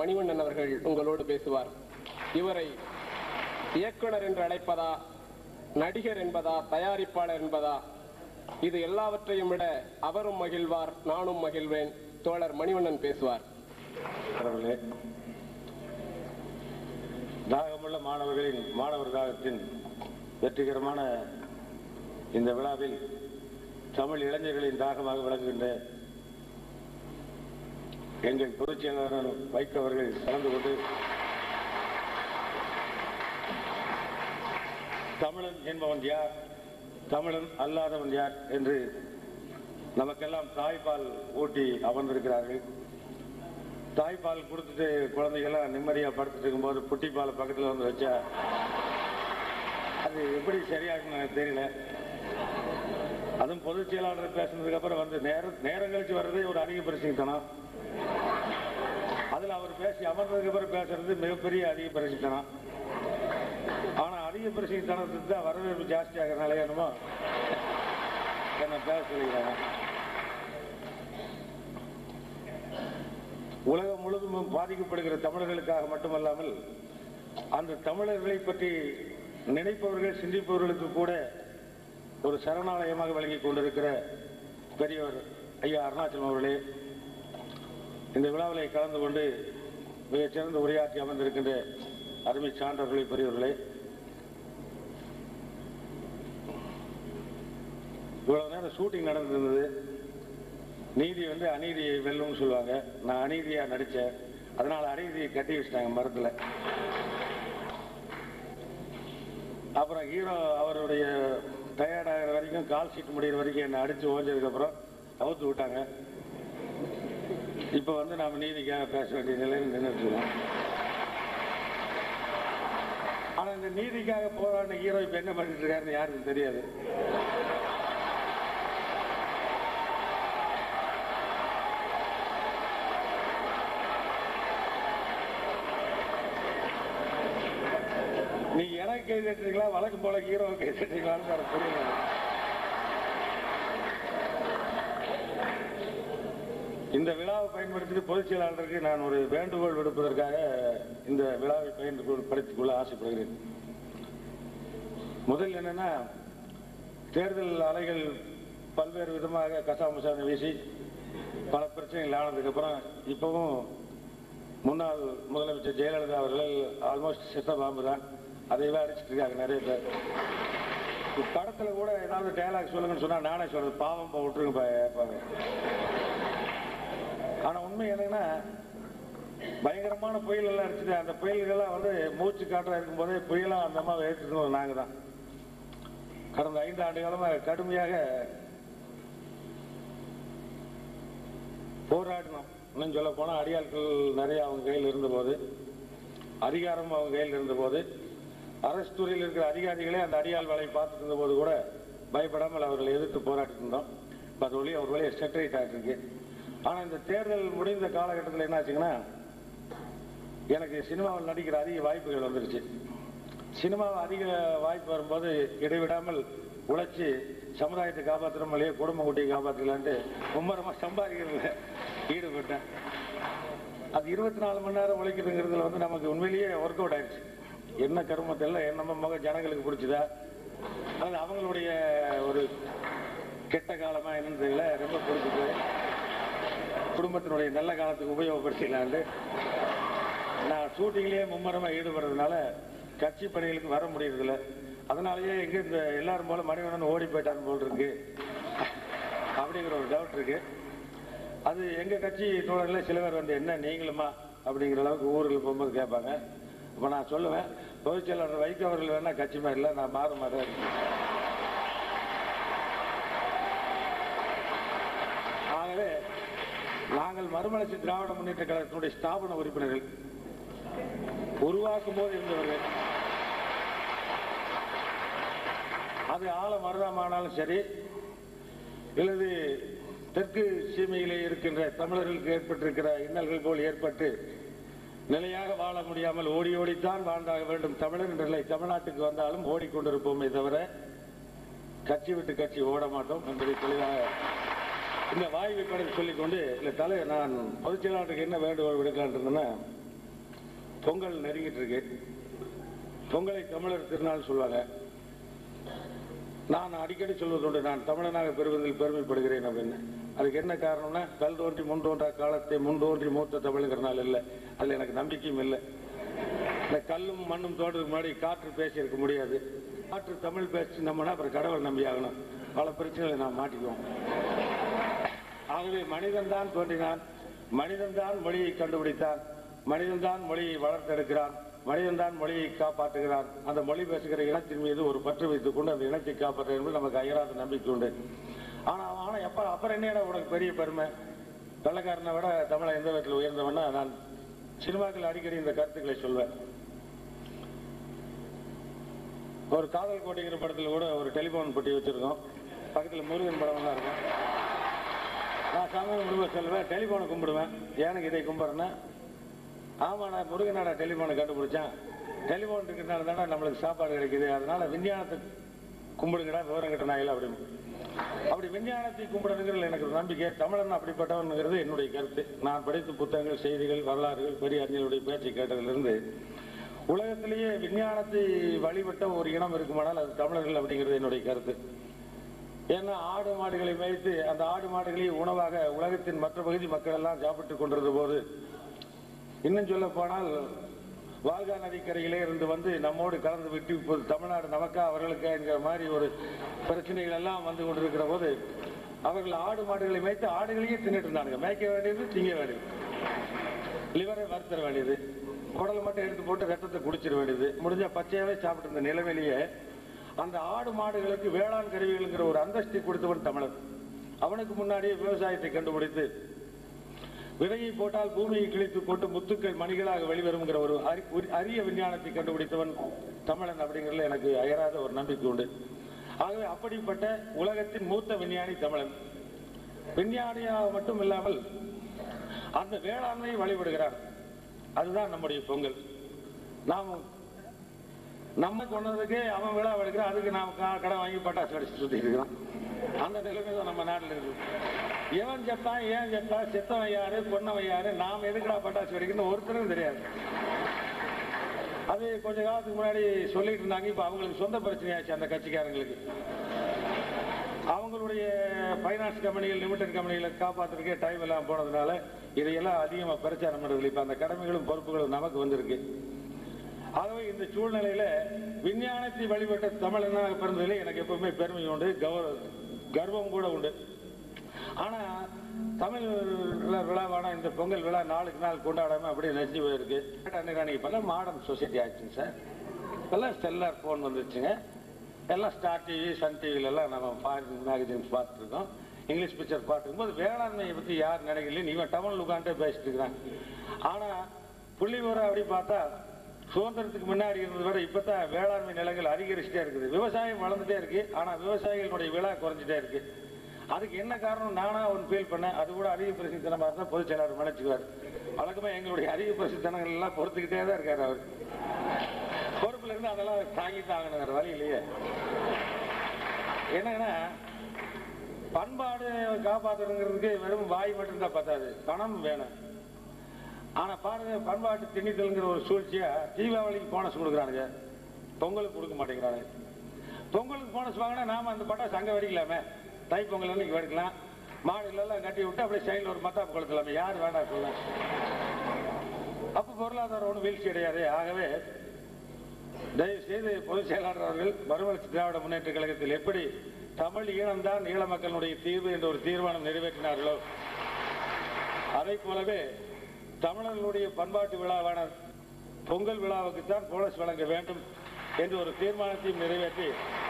மணிவண்ணன் அவர்கள் உங்களோடு பேசுவார் இவரை இயக்குனர் என்று அழைப்பதா நடிகர் என்பதா தயாரிப்பாளர் என்பதா இது எல்லாவற்றையும் விட அவரும் மகிழ்வார் நானும் மகிழ்வேன் தோழர் மணிவண்ணன் பேசுவார் அவர்களே தாகமுள்ள மாணவர்களின் மாணவர் தாகத்தின் வெற்றிகரமான இந்த விழாவில் தமிழ் இளைஞர்களின் தாகமாக விளங்குகின்ற எங்கள் பொதுச் செயலாளர் வைக்க அவர்கள் கலந்து கொண்டு தமிழன் என்பவன் யார் தமிழன் அல்லாதவன் யார் என்று நமக்கெல்லாம் தாய்ப்பால் ஊட்டி அமர்ந்திருக்கிறார்கள் தாய்ப்பால் கொடுத்துட்டு குழந்தைகள்லாம் நிம்மதியா படுத்துட்டு இருக்கும்போது புட்டி பால் பக்கத்துல வந்து வச்சா அது எப்படி சரியாகும்னு எனக்கு தெரியல அதுவும் பொதுச் செயலாளர் பேசுனதுக்கு அப்புறம் வந்து நேரம் நேரம் கழிச்சு வர்றதே ஒரு அதிக பிரசித்தனம் அதுல அவர் பேசி அமர்ந்ததுக்கு அப்புறம் பேசுறது மிகப்பெரிய அதிக பிரசித்தனம் ஆனா அதிக பிரசித்தனத்துக்கு தான் வரவேற்பு ஜாஸ்தி ஆகிறனால என்னமோ என்ன பேச சொல்லிக்கிறாங்க உலகம் முழுவதும் பாதிக்கப்படுகிற தமிழர்களுக்காக மட்டுமல்லாமல் அந்த தமிழர்களை பற்றி நினைப்பவர்கள் சிந்திப்பவர்களுக்கு கூட ஒரு சரணாலயமாக விளங்கிக் கொண்டிருக்கிற பெரியவர் ஐயா அருணாச்சலம் அவர்களே இந்த விழாவிலே கலந்து கொண்டு மிகச் சிறந்த உரையாற்றி அமர்ந்திருக்கின்ற அருமை சான்றவர்களே பெரியவர்களே இவ்வளவு நேரம் ஷூட்டிங் நடந்திருந்தது நீதி வந்து அநீதியை வெல்லும்னு சொல்லுவாங்க நான் அநீதியா நடிச்சேன் அதனால அநீதியை கட்டி வச்சிட்டாங்க மரத்துல அப்புறம் ஹீரோ அவருடைய டயர்ட் ஆகிற வரைக்கும் கால் ஷீட் முடிகிற வரைக்கும் என்னை அடிச்சு ஓஞ்சதுக்கு அப்புறம் அவுத்து விட்டாங்க இப்ப வந்து நாம நீதிக்காக பேச வேண்டிய நிலையில் நின்றுட்டுருக்கோம் ஆனா இந்த நீதிக்காக போராடின ஹீரோ இப்ப என்ன பண்ணிட்டு இருக்காருன்னு யாருக்கும் தெரியாது நீங்க எனக்கு கை தட்டுறீங்களா வழக்கு போல ஹீரோ கை தட்டுறீங்களான்னு எனக்கு புரியல இந்த விழாவை பயன்படுத்தி பொதுச் செயலாளருக்கு நான் ஒரு வேண்டுகோள் விடுப்பதற்காக இந்த விழாவை பயன்படுத்திக் கொள்ள ஆசைப்படுகிறேன் முதல் என்னன்னா தேர்தல் அலைகள் பல்வேறு விதமாக கசாமுசான வீசி பல பிரச்சனைகள் ஆனதுக்கு அப்புறம் இப்பவும் முன்னாள் முதலமைச்சர் ஜெயலலிதா அவர்கள் ஆல்மோஸ்ட் செத்த பாம்பு தான் அதையவே அடிச்சிட்டு இருக்காங்க நிறைய பேர் இப்ப படத்துல கூட ஏதாவது டயலாக் சொல்லுங்கன்னு சொன்னா நானே சொல்றது பாவம் பா, விட்டுருங்க பா, ஏப்பாங்க ஆனா உண்மை என்னன்னா பயங்கரமான புயல் எல்லாம் அடிச்சுட்டு அந்த புயல்கள்லாம் வந்து மூச்சு காற்றா இருக்கும்போதே புயலா அந்த அம்மாவை ஏற்றுக்கணும் நாங்க தான் கடந்த ஐந்து ஆண்டு காலமா கடுமையாக போராடினோம் இன்னும் சொல்ல போனா அடியாட்கள் நிறைய அவங்க கையில் இருந்தபோது அதிகாரம் அவங்க கையில் இருந்தபோது அரசு துறையில் இருக்கிற அதிகாரிகளே அந்த அடியாள் வேலையை பார்த்துட்டு இருந்தபோது கூட பயப்படாமல் அவர்களை எதிர்த்து போராடிட்டு இருந்தோம் இப்ப அது வழி அவர் வழியை செட்டரேட் ஆகிட்டு இருக்கு ஆனா இந்த தேர்தல் முடிந்த காலகட்டத்தில் என்ன ஆச்சுங்கன்னா எனக்கு சினிமாவில் நடிக்கிற அதிக வாய்ப்புகள் வந்துருச்சு சினிமாவில் அதிக வாய்ப்பு வரும்போது இடைவிடாமல் உழைச்சி சமுதாயத்தை காப்பாற்றுறோம் இல்லையா குடும்ப குட்டியை காப்பாற்றலான்ட்டு மும்மரமா சம்பாதிக்கிறதுல ஈடுபட்டேன் அது இருபத்தி நாலு மணி நேரம் உழைக்கிறதுங்கிறதுல வந்து நமக்கு உண்மையிலேயே ஒர்க் அவுட் ஆயிடுச்சு என்ன கருமத்தில் நம்ம முக ஜனங்களுக்கு பிடிச்சதா அது அவங்களுடைய ஒரு கெட்ட காலமா என்னன்னு தெரியல ரொம்ப பிடிச்சது குடும்பத்தினுடைய நல்ல காலத்துக்கு உபயோகப்படுத்திக்கலான்ட்டு நான் ஷூட்டிங்லயே மும்மரமா ஈடுபடுறதுனால கட்சி பணிகளுக்கு வர முடியறதில்ல அதனாலயே எங்க இந்த எல்லாரும் போல மணிவண்ணன் ஓடி போயிட்டான் போல் இருக்கு அப்படிங்கிற ஒரு டவுட் இருக்கு அது எங்க கட்சி தோழர்கள சில பேர் வந்து என்ன நீங்களுமா அப்படிங்கிற அளவுக்கு ஊருக்கு போகும்போது கேட்பாங்க அப்ப நான் சொல்லுவேன் பொதுச் செயலாளர் வைக்க அவர்கள் வேணா கட்சி மாதிரி இல்லை நான் மாற மாட்டேன் ஆகவே நாங்கள் மறுமலர்ச்சி திராவிட முன்னேற்ற கழகத்தினுடைய ஸ்தாபன உறுப்பினர்கள் உருவாக்கும் போது இருந்தவர்கள் அது ஆழ மருதாமானாலும் சரி அல்லது தெற்கு சீமையிலே இருக்கின்ற தமிழர்களுக்கு ஏற்பட்டிருக்கிற இன்னல்கள் போல் ஏற்பட்டு நிலையாக வாழ முடியாமல் ஓடி ஓடித்தான் வாழ்ந்தாக வேண்டும் தமிழர் என்ற நிலை தமிழ்நாட்டுக்கு வந்தாலும் ஓடிக்கொண்டிருப்போமே தவிர கட்சி விட்டு கட்சி ஓட மாட்டோம் என்பதை தெளிவாக இந்த வாய்வை படம் சொல்லிக்கொண்டு இந்த தலை நான் பொதுச் செயலாளருக்கு என்ன வேண்டுகோள் விடுக்கலான் இருந்தேன்னா பொங்கல் நெருங்கிட்டு இருக்கு பொங்கலை தமிழர் திருநாள் சொல்லுவாங்க நான் அடிக்கடி சொல்வதுண்டு நான் தமிழனாக பெறுவதில் பெருமைப்படுகிறேன் அப்படின்னு அதுக்கு என்ன காரணம்னா கல் தோன்றி முன் தோன்றா காலத்தை முன் தோன்றி மூத்த தமிழுங்கிறனால இல்லை அதுல எனக்கு நம்பிக்கையும் இல்லை இந்த கல்லும் மண்ணும் தோன்றதுக்கு முன்னாடி காற்று பேசி இருக்க முடியாது காற்று தமிழ் பேசி நம்மனா அப்புறம் கடவுள் நம்பி ஆகணும் பல பிரச்சனைகளை நாம் மாட்டிக்குவோம் ஆகவே மனிதன் தான் தோன்றினான் மனிதன் தான் மொழியை கண்டுபிடித்தான் மனிதன் தான் மொழியை வளர்த்தெடுக்கிறான் மனிதன் தான் மொழியை காப்பாற்றுகிறான் அந்த மொழி பேசுகிற இனத்தின் மீது ஒரு பற்று வைத்துக் கொண்டு அந்த இனத்தை காப்பாற்ற என்பது நமக்கு அயராத நம்பிக்கை உண்டு ஆனா ஆனா எப்ப அப்புறம் என்னடா உனக்கு பெரிய பெருமை வெள்ளக்காரனை விட தமிழை எந்த விதத்தில் உயர்ந்தவன்னா நான் சினிமாக்கள் அடிக்கடி இந்த கருத்துக்களை சொல்வேன் ஒரு காதல் கோட்டைங்கிற படத்துல கூட ஒரு டெலிபோன் பெட்டி வச்சிருக்கோம் பக்கத்துல முருகன் படம் தான் இருக்கும் நான் சாமி கும்பிடுவ சொல்லுவேன் டெலிபோனை கும்பிடுவேன் ஏனுக்கு இதை கும்பிட்றேன்னா ஆமா நான் முருகனாடா டெலிபோனை கண்டுபிடிச்சேன் டெலிபோன் இருக்கிறதுனால தானே நம்மளுக்கு சாப்பாடு கிடைக்குது அதனால விஞ்ஞானத்தை கும்பிடுங்கடா விவரம் கட்ட நாயில அப்படின்னு அப்படி விஞ்ஞானத்தை கும்பிடுறதுங்கிறது எனக்கு ஒரு நம்பிக்கை தமிழன் அப்படிப்பட்டவனுங்கிறது என்னுடைய கருத்து நான் படித்த புத்தகங்கள் செய்திகள் வரலாறுகள் பெரிய அறிஞர்களுடைய பேச்சை கேட்டதிலிருந்து உலகத்திலேயே விஞ்ஞானத்தை வழிபட்ட ஒரு இனம் இருக்குமானால் அது தமிழர்கள் அப்படிங்கிறது என்னுடைய கருத்து ஏன்னா ஆடு மாடுகளை மேய்த்து அந்த ஆடு மாடுகளை உணவாக உலகத்தின் மற்ற பகுதி மக்கள் எல்லாம் சாப்பிட்டுக் கொண்டிருந்த போது இன்னும் சொல்ல போனால் வால்கா நதிக்கரையிலே இருந்து வந்து நம்மோடு கலந்து விட்டு இப்போது தமிழ்நாடு நமக்கா அவர்களுக்கா என்கிற மாதிரி ஒரு பிரச்சனைகள் எல்லாம் வந்து கொண்டிருக்கிற போது அவர்கள் ஆடு மாடுகளை மேய்த்து ஆடுகளையே தின்னுட்டு இருந்தாங்க மேய்க்க வேண்டியது திங்க வேண்டியது லிவரை வறுத்தர வேண்டியது குடலை மட்டும் எடுத்து போட்டு ரத்தத்தை குடிச்சிட வேண்டியது முடிஞ்சா பச்சையாவே சாப்பிட்டு இருந்த நிலைமையிலேயே அந்த ஆடு மாடுகளுக்கு வேளாண் கருவிகள்ங்கிற ஒரு அந்தஸ்தை கொடுத்தவன் தமிழன் அவனுக்கு முன்னாடியே விவசாயத்தை கண்டுபிடித்து விதையை போட்டால் பூமியை கிழித்து போட்டு முத்துக்கள் மணிகளாக வெளிவருங்கிற ஒரு அரி- ஒரு அரிய விஞ்ஞானத்தை கண்டுபிடித்தவன் தமிழன் அப்படிங்கிறதுல எனக்கு அயராத ஒரு நம்பிக்கை உண்டு ஆகவே அப்படிப்பட்ட உலகத்தின் மூத்த விஞ்ஞானி தமிழன் விஞ்ஞானியாக மட்டும் இல்லாமல் அந்த வேளாண்மையை வழிபடுகிறார் அதுதான் நம்முடைய பொங்கல் நாம் நம்ம கொண்டதுக்கு அவன் விழா எடுக்கிறான் அதுக்கு நாம் கா- கடன் வாங்கி பட்டாசு அடிச்சு சுத்தி இருக்கிறோம் அந்த நிலைமை தான் நம்ம நாட்டில் இருக்கு எவன் செத்தான் ஏன் செத்தான் செத்தவன் யாரு பொண்ணவன் யாரு நாம் எதுக்குடா பட்டாசு வெடிக்கணும் ஒருத்தரும் தெரியாது அது கொஞ்ச காலத்துக்கு முன்னாடி சொல்லிட்டு இருந்தாங்க இப்ப அவங்களுக்கு சொந்த பிரச்சனையாச்சு அந்த கட்சிக்காரங்களுக்கு அவங்களுடைய ஃபைனான்ஸ் கம்பெனிகள் லிமிடெட் கம்பெனிகளை காப்பாத்துறதுக்கே டைம் எல்லாம் போனதுனால இதையெல்லாம் அதிகமா பிரச்சாரம் பண்றது இப்ப அந்த கடமைகளும் பொறுப்புகளும் நமக்கு வந்திருக்கு ஆகவே இந்த சூழ்நிலையில விஞ்ஞானத்தை வழிபட்ட தமிழனாக பிறந்ததிலே எனக்கு எப்பவுமே பெருமை உண்டு கௌரவ கர்வம் கூட உண்டு ஆனா தமிழ் விழாவான இந்த பொங்கல் விழா நாளுக்கு நாள் கொண்டாடாம அப்படியே நெஞ்சு போயிருக்கு அன்னைக்கு இப்பெல்லாம் மாடர்ன் சொசைட்டி ஆச்சுங்க சார் இப்பெல்லாம் செல்லார் ஃபோன் வந்துருச்சுங்க எல்லாம் ஸ்டார் டிவி சன் டிவில எல்லாம் நம்ம ஃபாரின் மேகசின்ஸ் பார்த்துருக்கோம் இங்கிலீஷ் பிக்சர் பார்த்துக்கும் போது வேளாண்மையை பத்தி யார் நினைக்கல நீங்க தமிழ் உட்காந்துட்டே பேசிட்டு இருக்கிறாங்க ஆனா புள்ளி விவரம் அப்படி பார்த்தா சுதந்திரத்துக்கு முன்னாடி இருந்ததை விட இப்பதான் வேளாண்மை நிலங்கள் அதிகரிச்சுட்டே இருக்குது விவசாயம் வளர்ந்துட்டே இருக்கு ஆனா விவசாயிகளுடைய விழா குறைஞ்சிட்டே இருக்கு அதுக்கு என்ன காரணம் நானா ஒன்று ஃபீல் பண்ணேன் அது கூட அதிக பிரசித்தனமா இருந்தா பொதுச் செயலாளர் நினைச்சுக்குவார் வழக்கமா எங்களுடைய அதிக பிரசித்தனங்கள் எல்லாம் பொறுத்துக்கிட்டே தான் இருக்காரு அவர் பொறுப்புல இருந்து அதெல்லாம் தாங்கிட்டாங்கன்னு வேற வழி இல்லையே என்னன்னா பண்பாடு காப்பாத்துறதுங்கிறதுக்கு வெறும் வாய் மட்டும்தான் பத்தாது பணம் வேணும் ஆனா பாருங்க பண்பாட்டு திணித்தல்ங்கிற ஒரு சூழ்ச்சியா தீபாவளிக்கு போனஸ் கொடுக்குறானுங்க பொங்கலுக்கு கொடுக்க மாட்டேங்கிறானுங்க பொங்கலுக்கு போனஸ் வாங்கினா நாம அந்த பட்டாசு அங்க வெடிக்கலாமே தை பொங்கல் அன்னைக்கு வெடிக்கலாம் மாடுகளெல்லாம் கட்டி விட்டு அப்படியே சைடில் ஒரு மத்தாப்பு கொளுத்தலாமே யார் வேண்டாம் சொல்ல அப்ப பொருளாதாரம் ஒன்றும் வீழ்ச்சி அடையாது ஆகவே தயவு செய்து பொதுச் செயலாளர் அவர்கள் மறுமலர்ச்சி திராவிட முன்னேற்ற கழகத்தில் எப்படி தமிழ் ஈழம்தான் ஈழ மக்களுடைய தீர்வு என்ற ஒரு தீர்மானம் நிறைவேற்றினார்களோ அதை போலவே தமிழர்களுடைய பண்பாட்டு விழாவான பொங்கல் விழாவுக்குத்தான் போனஸ் வழங்க வேண்டும் என்று ஒரு தீர்மானத்தையும் நிறைவேற்றி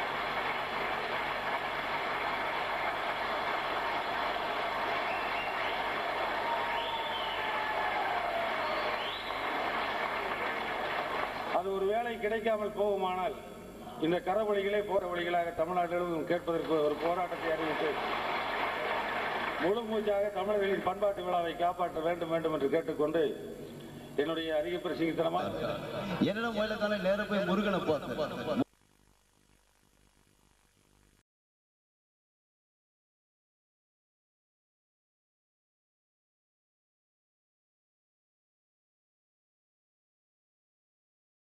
அது ஒரு வேளை கிடைக்காமல் போகுமானால் இந்த கரவழிகளே போற வழிகளாக தமிழ்நாட்டிலும் கேட்பதற்கு ஒரு போராட்டத்தை அறிவித்து முழு மூச்சாக தமிழர்களின் பண்பாட்டு விழாவை காப்பாற்ற வேண்டும் வேண்டும் என்று கேட்டுக்கொண்டு என்னுடைய அதிக பிரசங்கித்தனமாக என்னிடம் முதல்ல தானே நேர போய் முருகனை பார்த்து